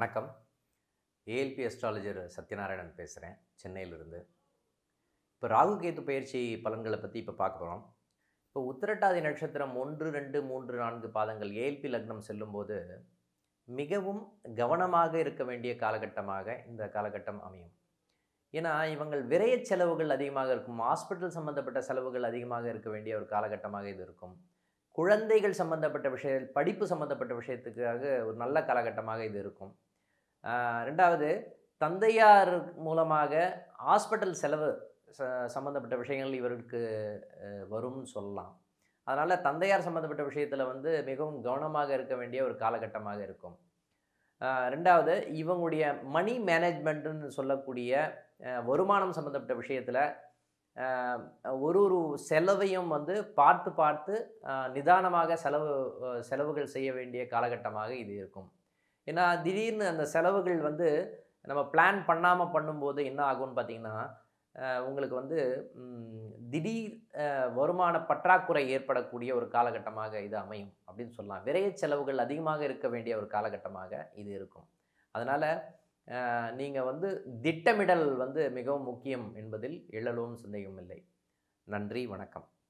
வணக்கம் ALP astrologer Sathyanarayanan பேசுகிறேன் சென்னையிலிருந்து இப்போ ராகு கேது பயிற்சி பலன்களை பற்றி இப்போ பார்க்க போகிறோம் இப்போ உத்திரட்டாதி நட்சத்திரம் ஒன்று ரெண்டு மூன்று நான்கு பாதங்கள் ஏஎல்பி லக்னம் செல்லும்போது மிகவும் கவனமாக இருக்க வேண்டிய காலகட்டமாக இந்த காலகட்டம் அமையும் ஏன்னா இவங்கள் விரைய செலவுகள் அதிகமாக இருக்கும் ஹாஸ்பிட்டல் சம்மந்தப்பட்ட செலவுகள் அதிகமாக இருக்க வேண்டிய ஒரு காலகட்டமாக இது இருக்கும் குழந்தைகள் சம்மந்தப்பட்ட விஷய படிப்பு சம்மந்தப்பட்ட விஷயத்துக்காக ஒரு நல்ல காலகட்டமாக இது இருக்கும் ஆஹ் ரெண்டாவது தந்தையார் மூலமாக ஹாஸ்பிட்டல் செலவு ச சம்மந்தப்பட்ட விஷயங்கள் இவருக்கு அஹ், வரும்னு சொல்லலாம் அதனால் தந்தையார் சம்மந்தப்பட்ட விஷயத்தில் வந்து மிகவும் கவனமாக இருக்க வேண்டிய ஒரு காலகட்டமாக இருக்கும் ஆஹ் ரெண்டாவது இவங்களுடைய மணி மேனேஜ்மெண்ட்டுன்னு சொல்லக்கூடிய அஹ், வருமானம் சம்மந்தப்பட்ட விஷயத்தில் ஒரு ஒரு செலவையும் வந்து பார்த்து பார்த்து ஆஹ், நிதானமாக செலவு அஹ், செலவுகள் செய்ய வேண்டிய காலகட்டமாக இது இருக்கும் ஏன்னா திடீர்னு அந்த செலவுகள் வந்து நம்ம பிளான் பண்ணாமல் பண்ணும்போது என்ன ஆகும்னு பார்த்தீங்கன்னா ஆஹ், உங்களுக்கு வந்து ம், திடீர் ஆஹ், வருமான பற்றாக்குறை ஏற்படக்கூடிய ஒரு காலகட்டமாக இது அமையும் அப்படின்னு சொல்லலாம் விரைய செலவுகள் அதிகமாக இருக்க வேண்டிய ஒரு காலகட்டமாக இது இருக்கும் அதனால் நீங்கள் வந்து திட்டமிடல் வந்து மிகவும் முக்கியம் என்பதில் எழலும் சந்தேகம் இல்லை நன்றி வணக்கம்